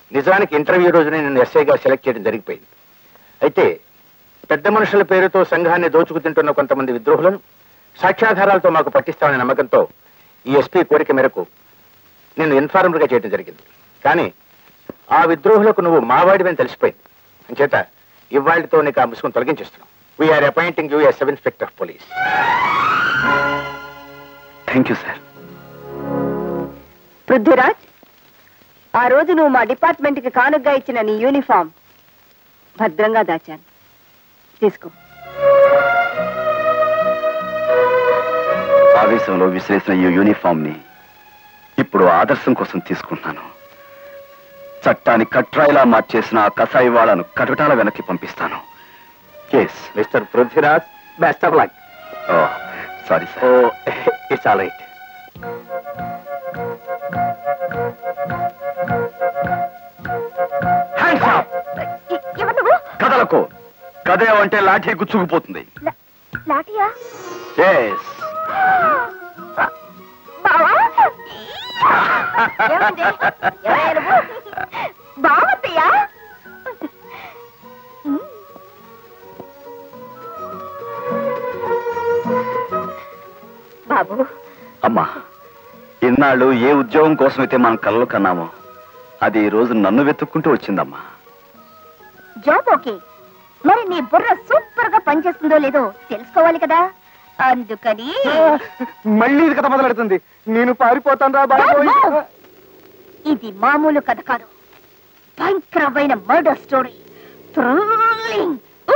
నిజానికి ఇంటర్వ్యూ రోజునే నేను ఎస్ఐగా సెలెక్ట్ చేయడం జరిగిపోయింది అయితే పెద్ద మనుషుల పేరుతో సంఘాన్ని దోచుకు తింటున్న కొంతమంది విద్రోహులను సాక్ష్యాధారాలతో మాకు పట్టిస్తామనే నమ్మకంతో ఈ ఎస్పీ కోరిక మేరకు నేను ఇన్ఫార్మర్గా చేయడం జరిగింది కానీ ఆ విద్రోహులకు నువ్వు మావాడివని తెలిసిపోయింది అంచేత ఇవాళతో నీకు ఆ ముసుగును తొలగించేస్తున్నాం we're appointing you as sub inspector of police thank you sir Prithviraj ఆ రోజు నువ్వు మా డిపార్ట్మెంట్ కి కానుగ్గా ఇచ్చిన నీ యూనిఫామ్ భద్రంగా దాచాను తీసుకో ఆవేశంలో విసిరేసిన ఈ యూనిఫామ్ ని ఇప్పుడు ఆదర్శం కోసం తీసుకుంటున్నాను చట్టాన్ని కట్రాయిలా మార్చేసిన ఆ కసాయి వాళ్ళను కటకటాల వెనక్కి పంపిస్తాను yes mister Prithviraj best of luck sorry oh sir it's all right hands up ఎవరు నువ్వు కదలకు కదే అంటే లాఠీ గుచ్చుకుపోతుంది లాటియా ఎస్ బావా ఏమైంది? ఎవరయ్యా నువ్వు? బావత్తయ్యా బాబు అమ్మా ఇన్నాళ్ళు ఏ ఉద్యోగం కోసమైతే మనం కలలు కన్నామో అది ఈ రోజు నన్ను వెతుక్కుంటూ వచ్చిందమ్మా జాబ్ ఓకే మరి నీ బుర్ర సూపర్ గా పనిచేస్తుందో లేదో తెలుసుకోవాలి కదా అందుకని మళ్ళీ ఇది కథ మొదలెడుతుంది నేను పారిపోతాను రా Don't move. ఇది మామూలు కథ కాదు భయంకరమైన మర్డర్ స్టోరీ థ్రిల్లింగ్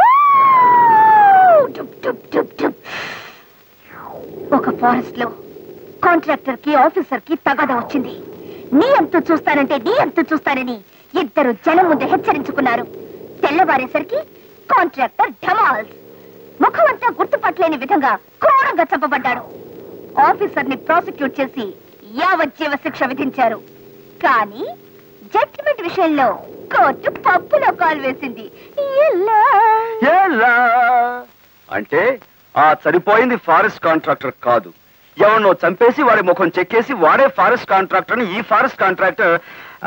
ఒక ఫారెస్ట్ లో కాంట్రాక్టర్ కి ఆఫీసర్ కి తగద వచ్చింది నీ అంతు చూస్తానంటే నీ అంతు చూస్తానని ఇద్దరు జనం ముందు హెచ్చరించుకున్నారు తెల్లవారేసరికి కాంట్రాక్టర్ ఢమాల్స్ ముఖమంతా గుర్తుపట్టలేని విధంగా ఘోరంగా చంపబడ్డాడు ఆఫీసర్ ని ప్రాసిక్యూట్ చేసి యావజ్జీవ శిక్ష విధించారు కానీ జడ్జిమెంట్ విషయంలో కోర్టు పప్పులో కాలు వేసింది ఎలా? ఎలా? అంటే ఆ చనిపోయింది ఫారెస్ట్ కాంట్రాక్టర్ కాదు ఎవరినో చంపేసి వాడి ముఖం చెక్కేసి వాడే ఫారెస్ట్ కాంట్రాక్టర్ ఈ ఫారెస్ట్ కాంట్రాక్టర్ ఆ,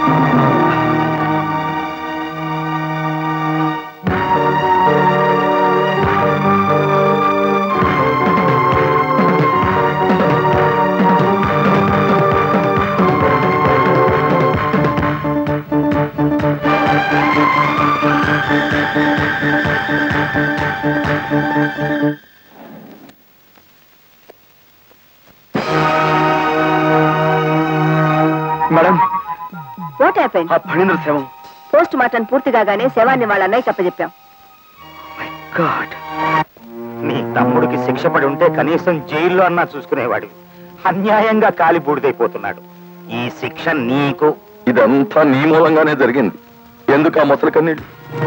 మేడం వాట్ హ్యాపెన్ ఆ ఫణీంద్ర శవం పోస్ట్ మార్టం పూర్తి కాగానే శవాన్ని వాళ్ళ అన్నయ్య కప్పచెప్పాం గాడ్ నీ తమ్ముడికి శిక్ష పడి ఉంటే కనీసం జైల్లో అన్నా చూసుకునేవాడు అన్యాయంగా కాలి బూడిదైపోతున్నాడు ఈ శిక్ష నీకు ఇదంతా నీ మూలంగానే జరిగింది ఎందుకు ఆ ముసలి కన్నీళ్ళు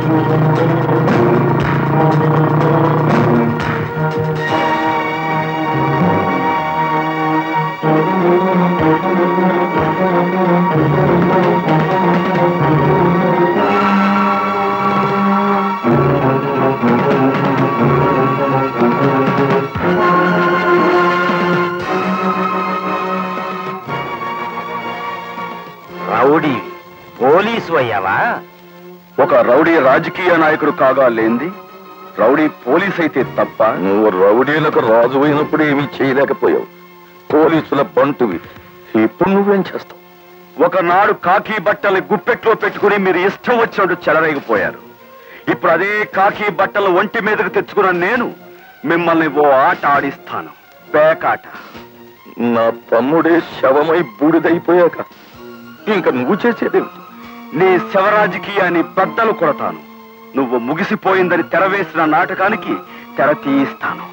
రౌడీ పోలీసు అయ్యావా ఒక రౌడీ రాజకీయ నాయకుడు కాగా లేంది రౌడీ పోలీస్ అయితే తప్ప నువ్వు రౌడీలకు రాజు అయినప్పుడు ఏమీ చేయలేకపోయావు పోలీసుల బంటువి ఇప్పుడు నువ్వేం చేస్తావు ఒకనాడు కాకి బట్టలు గుప్పెట్లో పెట్టుకుని మీరు ఇష్టం వచ్చినట్టు చెలరేగిపోయారు ఇప్పుడు అదే కాకి బట్టలు ఒంటి మీదకు తెచ్చుకున్న నేను మిమ్మల్ని ఓ ఆట ఆడిస్తాను పేకాట నా తమ్ముడే శవమై బూడిదైపోయాక ఇంకా నువ్వు చేసేదేమిటి నీ శవరాజకీయాన్ని బద్దలు కొడతాను నువ్వు ముగిసిపోయిందని తెరవేసిన నాటకానికి తెర తీయిస్తాను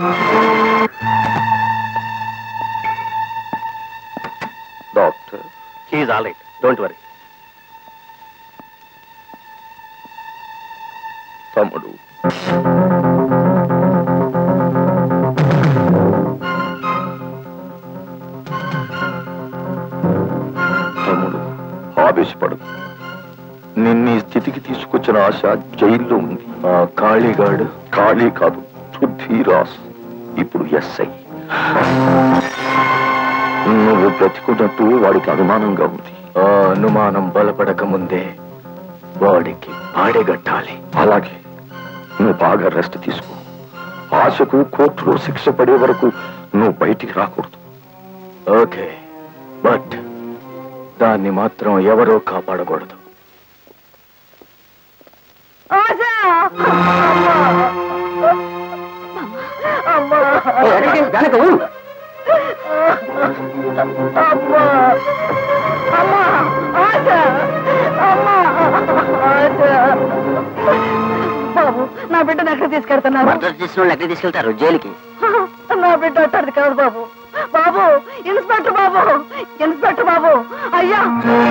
డాక్టర్ హీఈ్ ఆల్ రైట్ డోంట్ వరీ తమ్ముడు తమ్ముడు ఆవేశపడదు నిన్ను ఈ స్థితికి తీసుకొచ్చిన ఆశ జైల్లో ఉంది ఆ కాళీగాడు ఖాళీ కాదు పృథ్వీరాజ్ ఇప్పుడు ఎస్ఐ నువ్వు బ్రతికున్నట్టు వాడికి అనుమానంగా ఉంది ఆ అనుమానం బలపడక ముందే వాడికి పాడెగట్టాలి అలాగే నువ్వు బాగా రెస్ట్ తీసుకో ఆశకు కోర్టులో శిక్ష పడే వరకు నువ్వు బయటికి రాకూడదు ఓకే బట్ దాన్ని మాత్రం ఎవరో కాపాడకూడదు ఆశా! అమ్మా! అమ్మా! అమ్మా! ఆశా! అమ్మా! ఆశా! బాబు నా బిడ్డను ఎక్కడ తీసుకెళ్తున్నారు మద్దతు తీసుకున్న వాళ్ళు ఎక్కడికి తీసుకెళ్తారు జైలుకి నా బిడ్డ అట్టది కాదు బాబు బాబు ఇన్స్పెక్టర్ బాబు ఇన్స్పెక్టర్ బాబు అయ్యా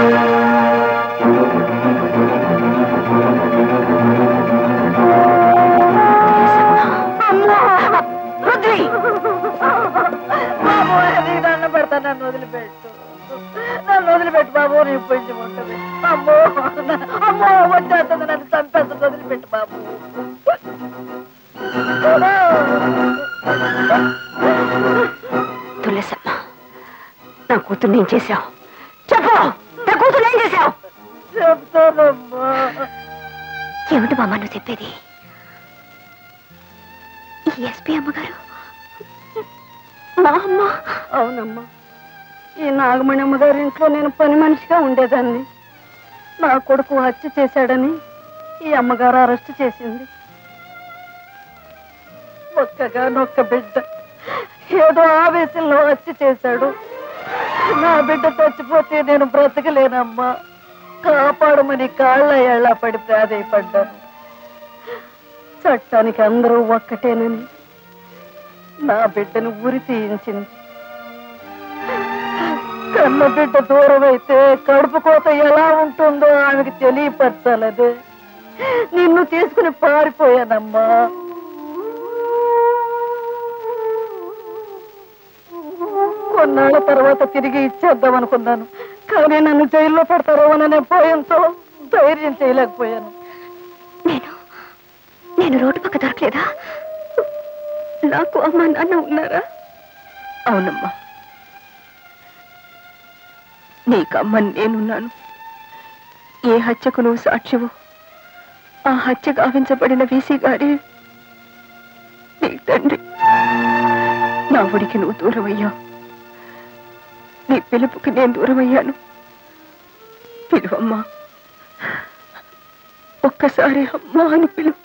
అమ్మా! రుద్రి! బాబు నీకు దండం పెడతా నన్ను వదిలిపెట్టు నన్ను వదిలిపెట్టు బాబు నీ కొంచెం ఉంటుంది అమ్మో అమ్మో వచ్చేస్తుంది నన్ను చంపేస్తుంది వదిలిపెట్టు బాబు తులసమ్మ నా కూతురు ఏం చేశావు చెప్పు నా కూతురు ఏం చేశావు చెప్తానమ్మా ఏమిటి బామ్మ నువ్వు చెప్పేది ఈ ఎస్పీ అమ్మగారు మా అమ్మ అవునమ్మా ఈ నాగమణమ్మ గారి ఇంట్లో నేను పని మనిషిగా ఉండేదాన్ని నా కొడుకు హత్య చేశాడని ఈ అమ్మగారు అరెస్ట్ చేసింది ఒక్కగా నొక్క బిడ్డ ఏదో ఆవేశంలో హత్య చేశాడు నా బిడ్డ చచ్చిపోతే నేను బ్రతకలేనమ్మా కాపాడమని కాళ్ళ ఏళ్ళ పడి ప్రాధేయపడ్డాను చట్టానికి అందరూ ఒక్కటేనని నా బిడ్డను ఉరి తీయించింది కన్న బిడ్డ దూరం అయితే కడుపు కోత ఎలా ఉంటుందో ఆమెకి తెలియపరచాలదే నిన్ను తీసుకుని పారిపోయానమ్మా కొన్నాళ్ళ తర్వాత తిరిగి ఇచ్చేద్దాం అనుకున్నాను కానీ నన్ను జైల్లో పెడతారోననే భయంతో ధైర్యం చేయలేకపోయాను నేను నేను రోడ్డు పక్క దొరకలేదా నాకు అమ్మ నాన్న ఉన్నారా అవునమ్మా నీకమ్మ నేనున్నాను ఏ హత్యకు నువ్వు సాక్షివు ఆ హత్య గావించబడిన వీసీ గారి నీ తండ్రి నా ఉడికి నువ్వు దూరమయ్యావు నీ పిలుపుకి నేను దూరమయ్యాను పిలువమ్మా ఒక్కసారి అమ్మా అని పిలువు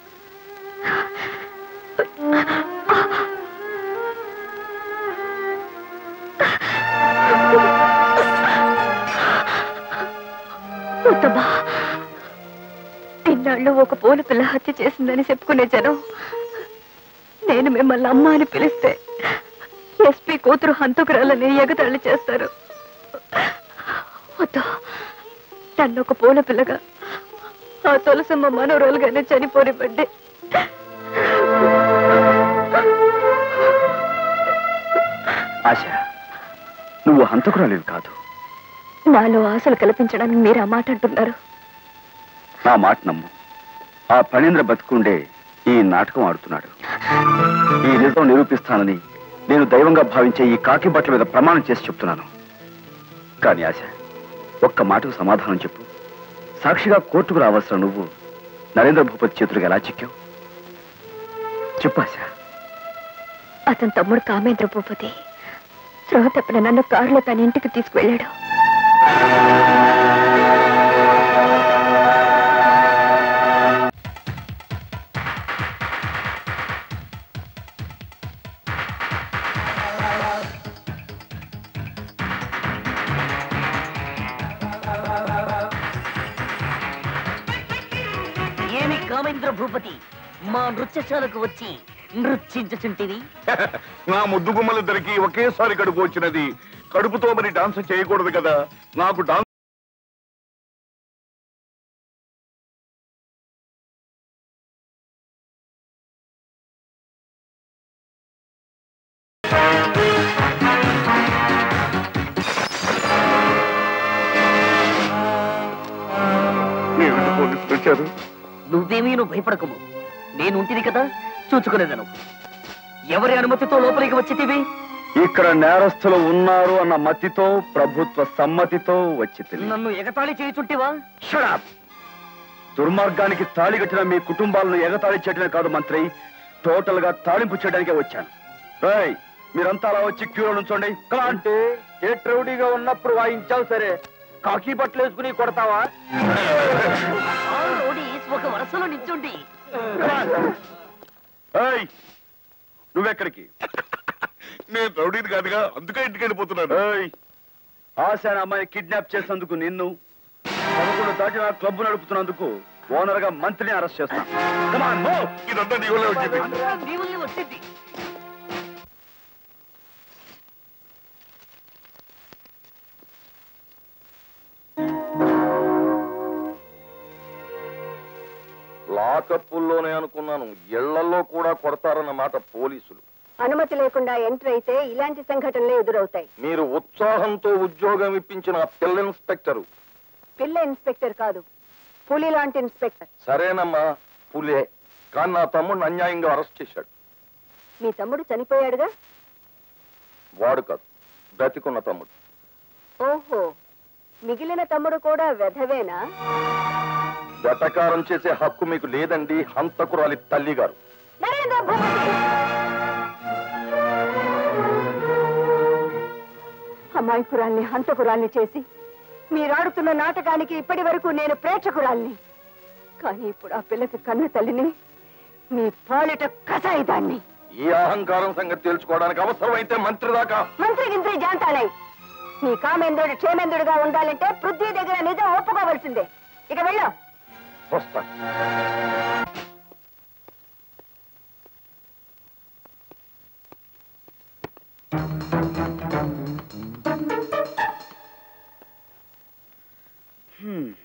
వద్దమ్మా ఇన్నాళ్ళు ఒక పూల పిల్ల హత్య చేసిందని చెప్పుకునే జనం నేను మిమ్మల్ని అమ్మ అని పిలిస్తే ఎస్పీ కూతురు హంతకురాలని ఎగతాళి చేస్తారు వద్దు నన్ను ఒక పూల పిల్లగా ఆ తులసమ్మ మనోరాలుగానే చనిపోనివ్వండి ఆశ నువ్వు హంతకురాలివి కాదు నాలో ఆశలు కల్పించడానికి మీరు ఆ మాట అంటున్నారు నా మాట నమ్ము ఆ ఫణీంద్ర బతుకుండే ఈ నాటకం ఆడుతున్నాడు ఈ నిజం నిరూపిస్తానని నేను దైవంగా భావించే ఈ కాకి బట్టల మీద ప్రమాణం చేసి చెప్తున్నాను కానీ ఆశ ఒక్క మాటకు సమాధానం చెప్పు సాక్షిగా కోర్టుకు రావాల్సిన నువ్వు నరేంద్ర భూపతి చేతులకు ఎలా చిక్కావు చెప్పు ఆశ అతని తమ్ముడు కామేంద్ర భూపతి స్పృహ తప్పిన నన్ను కారులో తన ఇంటికి తీసుకువెళ్ళాడు ఏమి కామేంద్ర భూపతి మా నృత్యశాలకు వచ్చి నృత్యించుచుంటివి నా ముద్దు గుమ్మలిద్దరికి ఒకేసారి కడుపు వచ్చినది కడుపుతో మరి డాన్స్ చేయకూడదు కదా నాకు డాన్స్ ఏమిటి పోలీసులు వచ్చారు నువ్వేమీ నువ్వు భయపడకము నేను ఉంటిని కదా చూచుకునేదను ఎవరి అనుమతితో లోపలికి వచ్చితివి ఇక్కడ నేరస్తులు ఉన్నారు అన్న మతితో ప్రభుత్వ సమ్మతితో వచ్చి తెలియదు నన్ను ఎగతాళి చేయుచుంటివా షడప్ దుర్మార్గానికి తాళి కట్టిన మీ కుటుంబాలను ఎగతాళి చేయడమే కాదు మంత్రి టోటల్ గా తాళింపు చేయడానికే వచ్చాను రేయ్ మీరంతా అలా వచ్చి క్యూలో నుంచోండి అంటే ఏ ట్రౌడీగా ఉన్నప్పుడు వాయించావు సరే కాకి బట్టలు వేసుకుని కొడతావా ఆ రౌడీస్ ఒక వరుసలో నిల్చుండి ఏయ్ నువ్వెక్కడికి నేను రౌడీని కాదుగా అందుకే ఇంటికి వెళ్ళిపోతున్నాను ఏయ్ ఆశ అనే అమ్మాయిని కిడ్నాప్ చేసినందుకు నిన్ను పదకొండు దాటిన క్లబ్ నడుపుతున్నందుకు ఓనర్ గా మంత్రిని అరెస్ట్ చేస్తాను Come on, move. ఇదంతా నీ వల్లే వచ్చింది నీ వల్లే వచ్చింది లాకప్పుల్లోనే అనుకున్నాను ఇళ్లలో కూడా కొడతారన్నమాట పోలీసులు అనుమతి లేకుండా ఎంటర్ అయితే ఇలాంటి సంఘటనలే ఎదురవుతాయి మీరు ఉత్సాహంతో ఉద్యోగం ఇప్పించిన ఆ పిల్ల ఇన్స్పెక్టరు పిల్ల ఇన్స్పెక్టర్ కాదు పులి లాంటి ఇన్స్పెక్టర్ సరేనమ్మా పులే కానీ నా తమ్ముడిని అన్యాయంగా అరెస్ట్ చేశాడు మీ తమ్ముడు చనిపోయాడుగా వాడు కాదు బ్రతికున్న తమ్ముడు ఓహో మిగిలిన తమ్ముడు కూడా వెధవేనా వెటకారం చేసే హక్కు మీకు లేదండి హంతకురాలి తల్లి గారు నరేంద్ర భూపతి అమాయకురాల్ని హంతకురాల్ని చేసి మీరాడుతున్న నాటకానికి ఇప్పటి వరకు నేను ప్రేక్షకురాల్ని కానీ ఇప్పుడు ఆ పిల్లకి కన్ను తల్లిని మీ పాలిట కసాయిదాన్ని ఈ అహంకారం సంగతి తెలుసుకోవడానికి అవసరమైతే మంత్రి దాకా మంత్రి గింత్రి జాంతాలై నీ కామేంద్రుడు క్షేమేంద్రుడుగా ఉండాలంటే పృథ్వీ దగ్గర నిజం ఒప్పుకోవలసిందే ఇక వెళ్ళు వస్తా హ్మ్.